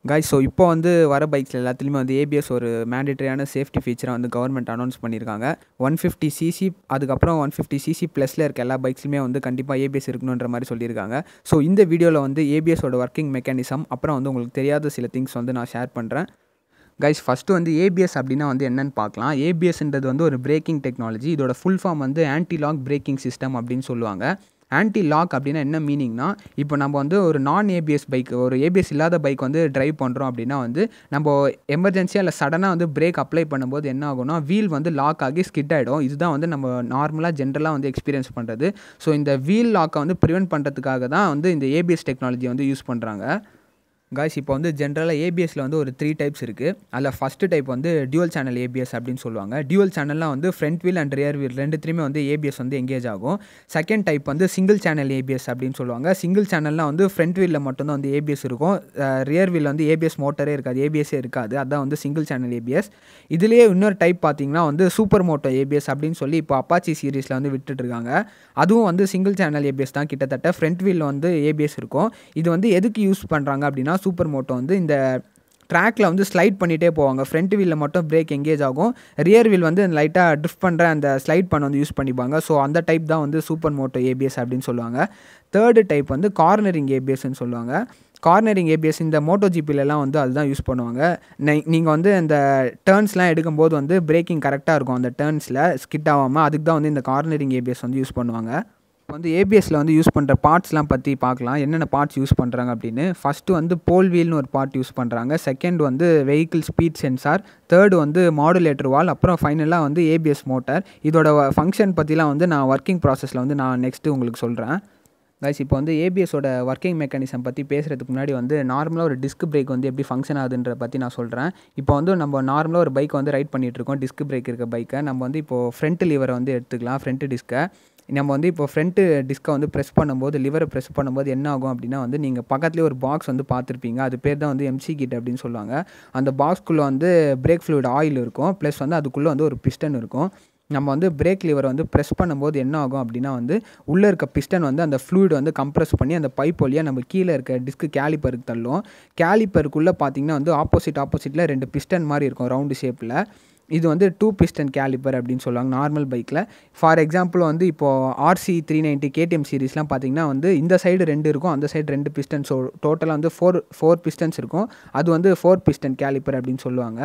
guys so இப்போ வந்து வர பைக்ஸ் எல்லாத்துலேயுமே வந்து ஏபிஎஸ் ஒரு மேண்டேட்டரியான சேஃப்டி ஃபீச்சராக வந்து கவர்மெண்ட் அனௌன்ஸ் பண்ணியிருக்காங்க ஒன் ஃபிஃப்டி சிசி அதுக்கப்புறம் ஒன் ஃபிஃப்டி சிசி ப்ளஸில் இருக்க எல்லா பைக்ஸ்லையுமே வந்து கண்டிப்பாக ஏபிஎஸ் இருக்கணுன்ற மாதிரி சொல்லியிருக்காங்க ஸோ இந்த வீடியோவில் வந்து ஏபிஎஸோட ஒர்க்கிங் மெக்கானிசம் அப்புறம் வந்து உங்களுக்கு தெரியாத சில திங்ஸ் வந்து நான் ஷேர் பண்ணுறேன் கைஸ் ஃபஸ்ட்டு வந்து ஏபிஎஸ் அப்படின்னா வந்து என்னன்னு பார்க்கலாம் ஏபிஎஸ்ன்றது வந்து ஒரு பிரேக்கிங் டெக்னாலஜி இதோட ஃபுல் ஃபார்ம் வந்து ஆன்டி லாக் பிரேக்கிங் சிஸ்டம் அப்படின்னு சொல்லுவாங்க ஆன்டி லாக் அப்படின்னா என்ன மீனிங்னா இப்போ நம்ம வந்து ஒரு நான் ஏபிஎஸ் பைக் ஒரு ஏபிஎஸ் இல்லாத பைக் வந்து டிரைவ் பண்ணுறோம் அப்படின்னா வந்து நம்ம எமர்ஜென்சியாக இல்லை சடனாக வந்து பிரேக் அப்ளை பண்ணும்போது என்ன ஆகும்னா வீல் வந்து லாக் ஆகி ஸ்கிட் ஆகிடும் இதுதான் வந்து நம்ம நார்மலாக ஜென்ரலாக வந்து எக்ஸ்பீரியன்ஸ் பண்ணுறது ஸோ இந்த வீல் லாக்கை வந்து ப்ரிவெண்ட் பண்ணுறதுக்காக தான் வந்து இந்த ஏபிஎஸ் டெக்னாலஜி வந்து யூஸ் பண்ணுறாங்க காய்ஸ் இப்போ வந்து ஜென்ரலாக ஏபிஎஸ்சில் வந்து ஒரு த்ரீ டைப்ஸ் இருக்குது அதில் ஃபஸ்ட்டு டைப் வந்து டியூவல் சேனல் ஏபிஎஸ் அப்படின்னு சொல்லுவாங்க டியூவல் சேனல்லாம் வந்து front wheel and rear wheel ரெண்டுத்துலேயுமே வந்து ஏபிஎஸ் வந்து எங்கேஜ் ஆகும் செகண்ட் டைப் வந்து சிங்கிள் சேனல் ஏபிஎஸ் அப்படின்னு சொல்லுவாங்க சிங்கிள் சேனல்லாம் வந்து ஃப்ரண்ட் வீலில் மட்டும்தான் வந்து ஏபிஎஸ் இருக்கும் ரியர் வீல் வந்து ஏபிஎஸ் மோட்டரே இருக்காது ஏபிஎஸ்ஸே இருக்காது அதான் வந்து சிங்கிள் சேனல் ஏபிஎஸ் இதுலேயே இன்னொரு டைப் பார்த்தீங்கன்னா வந்து சூப்பர் மோட்டோ ஏபிஎஸ் அப்படின்னு சொல்லி இப்போ அப்பாச்சி சீரீஸில் வந்து விட்டுட்ருக்காங்க அதுவும் வந்து சிங்கிள் சேனல் ஏபிஎஸ் தான் கிட்டத்தட்ட ஃப்ரண்ட் வீலில் வந்து ஏபிஎஸ் இருக்கும் இது வந்து எதுக்கு யூஸ் பண்ணுறாங்க அப்படின்னா சூப்பர் மோட்டோ வந்து இந்த ட்ராக்கில் வந்து ஸ்லைட் பண்ணிகிட்டே போவாங்க ஃப்ரண்ட் வீலில் மட்டும் பிரேக் எங்கேஜ் ஆகும் ரியர் வீல் வந்து லைட்டாக ட்ரிஃப்ட் பண்ணுற அந்த ஸ்லைட் பண்ண வந்து யூஸ் பண்ணிப்பாங்க ஸோ அந்த டைப் தான் வந்து சூப்பர் மோட்டோ ஏபிஎஸ் அப்படின்னு சொல்லுவாங்க தேர்டு டைப் வந்து கார்னரிங் ஏபிஎஸ்ன்னு சொல்லுவாங்க கார்னரிங் ஏபிஎஸ் இந்த மோட்டோ ஜிபிலெலாம் வந்து அதுதான் யூஸ் பண்ணுவாங்க நீங்கள் வந்து இந்த டேர்ன்ஸ்லாம் எடுக்கும்போது வந்து பிரேக்கிங் கரெக்டாக இருக்கும் அந்த டேர்ன்ஸில் ஸ்கிட் ஆகாமல் அதுக்கு தான் வந்து இந்த கார்னரிங் ஏபிஎஸ் வந்து யூஸ் பண்ணுவாங்க இப்போ வந்து ஏபிஎஸ்சில் வந்து யூஸ் பண்ணுற பார்ட்ஸ்லாம் பற்றி பார்க்கலாம் என்னென்ன பார்ட்ஸ் யூஸ் பண்ணுறாங்க அப்படின்னு ஃபஸ்ட்டு வந்து போல் வீல்னு ஒரு பார்ட் யூஸ் பண்ணுறாங்க செகண்ட் வந்து வெஹிக்கிள் ஸ்பீட் சென்சார் தேர்டு வந்து மாடுலேட்டர் வால் அப்புறம் ஃபைனலாக வந்து ஏபிஎஸ் மோட்டார் இதோட ஃபங்க்ஷன் பற்றிலாம் வந்து நான் ஒர்க்கிங் ப்ராசஸில் வந்து நான் நெக்ஸ்ட்டு உங்களுக்கு சொல்கிறேன் கைஸ் இப்போ வந்து ஏபிஎஸோட ஒர்க்கிங் மெக்கானிசம் பற்றி பேசுகிறதுக்கு முன்னாடி வந்து நார்மலாக ஒரு டிஸ்க் பிரேக் வந்து எப்படி ஃபங்க்ஷன் ஆகுதுன்ற பற்றி நான் சொல்கிறேன் இப்போ வந்து நம்ம நார்மலாக ஒரு பைக் வந்து ரைட் பண்ணிகிட்ருக்கோம் டிஸ்க் பிரேக் இருக்க பைக்கை நம்ம வந்து இப்போது ஃப்ரண்ட் லிவரை வந்து எடுத்துக்கலாம் ஃப்ரண்ட் டிஸ்க்கை நம்ம வந்து இப்போ ஃப்ரண்ட்டு டிஸ்கை வந்து ப்ரெஸ் பண்ணும்போது லிவரை ப்ரெஸ் பண்ணும்போது என்ன ஆகும் அப்படின்னா வந்து நீங்கள் பக்கத்துலேயே ஒரு பாக்ஸ் வந்து பார்த்துருப்பீங்க அது பேர் தான் வந்து எம்சி கிட் அப்படின்னு சொல்லுவாங்க அந்த பாக்ஸ்க்குள்ளே வந்து பிரேக் ஃப்ளூயிட் ஆயில் இருக்கும் ப்ளஸ் வந்து அதுக்குள்ளே வந்து ஒரு பிஸ்டன் இருக்கும் நம்ம வந்து பிரேக் லிவரை வந்து ப்ரெஸ் பண்ணும்போது என்ன ஆகும் அப்படின்னா வந்து உள்ளே இருக்க பிஸ்டன் வந்து அந்த ஃப்ளூயிட் வந்து கம்ப்ரெஸ் பண்ணி அந்த பைப் வழியாக நம்ம கீழே இருக்க டிஸ்க்கு கேலிப்பருக்கு தள்ளும் கேலிப்பருக்குள்ளே பார்த்தீங்கன்னா வந்து ஆப்போசிட் ஆப்போசிட்டில் ரெண்டு பிஸ்டன் மாதிரி இருக்கும் ரவுண்டு ஷேப்பில் இது வந்து டூ பிஸ்டன் கேலிப்பர் அப்படின்னு சொல்லுவாங்க நார்மல் பைக்கில் ஃபார் எக்ஸாம்பிள் வந்து இப்போது ஆர்சி த்ரீ நைன்ட்டி கேடிஎம் சீரீஸ்லாம் பார்த்தீங்கன்னா வந்து இந்த சைடு ரெண்டு இருக்கும் அந்த சைடு ரெண்டு பிஸ்டன் ஸோ டோட்டலாக வந்து ஃபோர் ஃபோர் பிஸ்டன்ஸ் இருக்கும் அது வந்து ஃபோர் பிஸ்டன் கேலிப்பர் அப்படின்னு சொல்லுவாங்க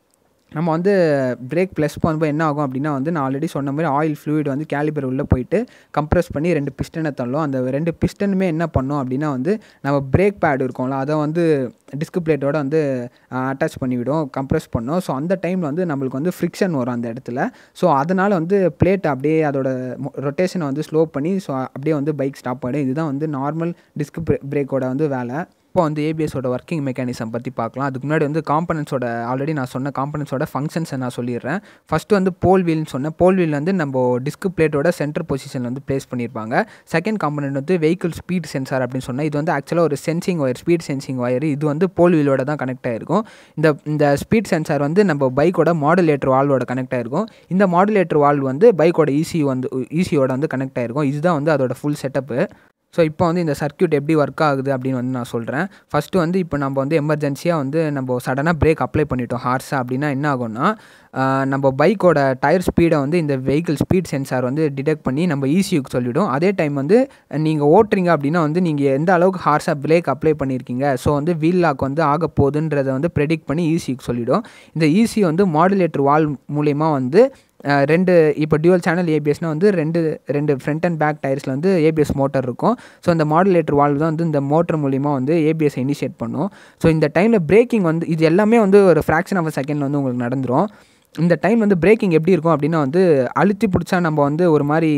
நம்ம வந்து பிரேக் ப்ளஸ் பண்ணும்போது என்ன ஆகும் அப்படின்னா வந்து நான் ஆல்ரெடி சொன்ன மாதிரி ஆயில் ஃப்ளூயிட் வந்து கேலிபர் உள்ளே போயிட்டு கம்ப்ரெஸ் பண்ணி ரெண்டு பிஸ்டனை தள்ளும் அந்த ரெண்டு பிஸ்டனுமே என்ன பண்ணும் அப்படின்னா வந்து நம்ம பிரேக் பேட் இருக்கும்ல அதை வந்து டிஸ்க் பிளேட்டோட வந்து அட்டாச் பண்ணிவிடும் கம்ப்ரெஸ் பண்ணும் ஸோ அந்த டைமில் வந்து நம்மளுக்கு வந்து ஃப்ரிக்ஷன் வரும் அந்த இடத்துல ஸோ அதனால் வந்து பிளேட் அப்படியே அதோட ரொட்டேஷனை வந்து ஸ்லோ பண்ணி ஸோ அப்படியே வந்து பைக் ஸ்டாப் ஆகிடும் இதுதான் வந்து நார்மல் டிஸ்க் பிரேக்கோட வந்து வேலை இப்போ வந்து ஏபிஎஸோட ஒர்க்கிங் மெக்கானிசம் பற்றி பார்க்கலாம் அதுக்கு முன்னாடி வந்து காம்பனன்ஸோட ஆல்ரெடி நான் சொன்ன காம்பனன்ஸோட ஃபங்க்ஷன்ஸை நான் சொல்லிடுறேன் ஃபஸ்ட்டு வந்து போல் வீல்னு சொன்னேன் போல் வீல் வந்து நம்ம டிஸ்க் பிளேட்டோட சென்டர் பொசிஷனில் வந்து ப்ளேஸ் பண்ணியிருப்பாங்க செகண்ட் காம்பனன்ட் வந்து வெஹிக்கிள் ஸ்பீட் சென்சார் அப்படின்னு சொன்னால் இது வந்து ஆக்சுவலாக ஒரு sensing wire speed sensing wire இது வந்து போல் வீலோட தான் கனெக்ட் ஆகிருக்கும் இந்த இந்த ஸ்பீட் சென்சார் வந்து நம்ம பைக்கோட மாடுலேட்டர் வால்வோட கனெக்ட் ஆகிருக்கும் இந்த மாடுலேட்டர் வால்வ் வந்து பைக்கோட ஈசி வந்து ஈசியோட வந்து கனெக்ட் ஆகிருக்கும் இதுதான் வந்து அதோட ஃபுல் செட்டப்பு ஸோ இப்போ வந்து இந்த சர்க்கியூட் எப்படி ஒர்க் ஆகுது அப்படின்னு வந்து நான் சொல்கிறேன் ஃபஸ்ட்டு வந்து இப்போ நம்ம வந்து எமர்ஜென்சியாக வந்து நம்ம சடனாக பிரேக் அப்ளை பண்ணிட்டோம் ஹார்ஸாக அப்படின்னா என்ன ஆகும்னா நம்ம பைக்கோட டயர் ஸ்பீடை வந்து இந்த வெஹிக்கிள் ஸ்பீட் சென்சார் வந்து டிடெக்ட் பண்ணி நம்ம ஈசியூக்கு சொல்லிவிடும் அதே டைம் வந்து நீங்கள் ஓட்டுறீங்க அப்படின்னா வந்து நீங்கள் எந்த அளவுக்கு ஹார்ஸாக பிரேக் அப்ளை பண்ணியிருக்கீங்க ஸோ வந்து வீல் லாக் வந்து ஆக போகுதுன்றதை வந்து ப்ரெடிக்ட் பண்ணி ஈசியூக்கு சொல்லிவிடும் இந்த ஈசி வந்து மாடுலேட்டர் வால் மூலயமா வந்து ரெண்டு இப்போ டியூவல் சேனல் ஏபிஎஸ்னால் வந்து ரெண்டு ரெண்டு ஃப்ரண்ட் அண்ட் பேக் டயர்ஸில் வந்து ஏபிஎஸ் மோட்டர் இருக்கும் ஸோ இந்த மாடுலேட்டர் வால்வ் தான் வந்து இந்த மோட்டர் மூலிமா வந்து ஏபிஎஸ் இனிஷியேட் பண்ணும் ஸோ இந்த டைமில் பிரேக்கிங் வந்து இது எல்லாமே வந்து ஒரு ஃப்ராக்ஷன் ஆஃப் அ செகண்டில் வந்து உங்களுக்கு நடந்துடும் இந்த டைம் வந்து பிரேக்கிங் எப்படி இருக்கும் அப்படின்னா வந்து அழுத்தி பிடிச்சா நம்ம வந்து ஒரு மாதிரி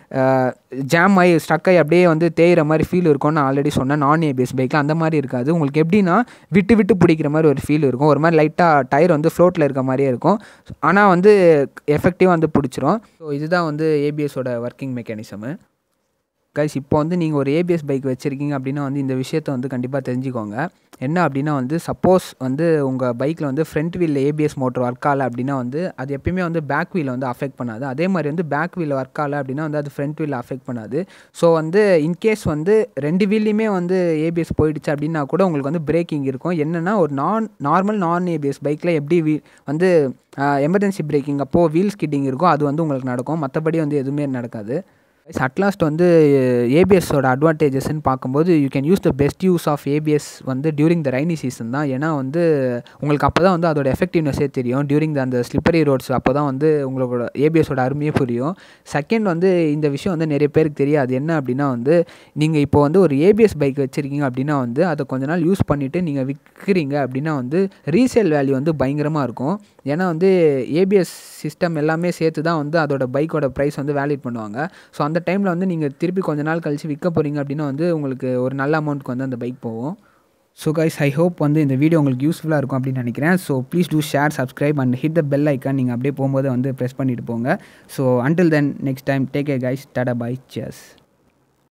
ஜாம் ஆகி ஸ்டக் ஆகி அப்படியே வந்து தேயிற மாதிரி ஃபீல் இருக்கும்னு நான் ஆல்ரெடி சொன்னேன் நான் ஏபிஎஸ் பைக்கில் அந்த மாதிரி இருக்காது உங்களுக்கு எப்படின்னா விட்டு விட்டு பிடிக்கிற மாதிரி ஒரு ஃபீல் இருக்கும் ஒரு மாதிரி லைட்டாக டயர் வந்து ஃப்ளோட்டில் இருக்க மாதிரியே இருக்கும் ஆனால் வந்து எஃபெக்டிவாக வந்து பிடிச்சிரும் ஸோ இதுதான் வந்து ஏபிஎஸோட ஒர்க்கிங் மெக்கானிசமு கைஸ் இப்போ வந்து நீங்கள் ஒரு ஏபிஎஸ் பைக் வச்சுருக்கீங்க அப்படின்னா வந்து இந்த விஷயத்த வந்து கண்டிப்பாக தெரிஞ்சுக்கோங்க என்ன அப்படின்னா வந்து சப்போஸ் வந்து உங்கள் பைக்கில் வந்து ஃப்ரண்ட் வீலில் ஏபிஎஸ் மோட்டர் ஒர்க் ஆகலை அப்படின்னா வந்து அது எப்பயுமே வந்து பேக் வீலை வந்து அஃபெக்ட் பண்ணாது அதே மாதிரி வந்து பேக் வீலில் ஒர்க் ஆகலை அப்படின்னா வந்து அது ஃப்ரண்ட் வீலில் அஃபெக்ட் பண்ணாது ஸோ வந்து இன்கேஸ் வந்து ரெண்டு வீல்லையுமே வந்து ஏபிஎஸ் போயிடுச்சு அப்படின்னா கூட உங்களுக்கு வந்து பிரேக்கிங் இருக்கும் என்னென்னா ஒரு நான் நார்மல் நான் ஏபிஎஸ் பைக்கில் எப்படி வீ வந்து எமர்ஜென்சி பிரேக்கிங் அப்போது வீல் ஸ்கிட்டிங் இருக்கும் அது வந்து உங்களுக்கு நடக்கும் மற்றபடி வந்து எதுவுமே நடக்காது அட்லாஸ்ட் வந்து ஏபிஎஸோட அட்வான்டேஜஸ்ன்னு பார்க்கும்போது you can use the best use of ABS வந்து டியூரிங் த ரைனி சீசன் தான் ஏன்னா வந்து உங்களுக்கு அப்போ தான் வந்து அதோட எஃபெக்டிவ்னஸே தெரியும் டியூரிங் த அந்த ஸ்லிப்பரி ரோட்ஸ் அப்போ தான் வந்து உங்களோட ஏபிஎஸோட அருமையே புரியும் செகண்ட் வந்து இந்த விஷயம் வந்து நிறைய பேருக்கு தெரியாது என்ன அப்படின்னா வந்து நீங்கள் இப்போ வந்து ஒரு ஏபிஎஸ் பைக் வச்சுருக்கீங்க அப்படின்னா வந்து அதை கொஞ்ச நாள் யூஸ் பண்ணிவிட்டு நீங்கள் விற்கிறீங்க அப்படின்னா வந்து ரீசேல் வேல்யூ வந்து பயங்கரமாக இருக்கும் ஏன்னா வந்து ஏபிஎஸ் சிஸ்டம் எல்லாமே சேர்த்து தான் வந்து அதோட பைக்கோட ப்ரைஸ் வந்து வேலிட் பண்ணுவாங்க ஸோ அந்த டைமில் வந்து நீங்கள் திருப்பி கொஞ்ச நாள் கழித்து விற்க போகிறீங்க அப்படின்னா வந்து உங்களுக்கு ஒரு நல்ல அமௌண்ட்டுக்கு வந்து அந்த பைக் போகும் ஸோ கைஸ் ஐ ஹோப் வந்து இந்த வீடியோ உங்களுக்கு யூஸ்ஃபுல்லாக இருக்கும் அப்படின்னு நினைக்கிறேன் so please do share subscribe and hit the bell icon நீங்கள் அப்படியே போகும்போது வந்து ப்ரெஸ் பண்ணிட்டு போங்க so until then next time take a guys tata bye cheers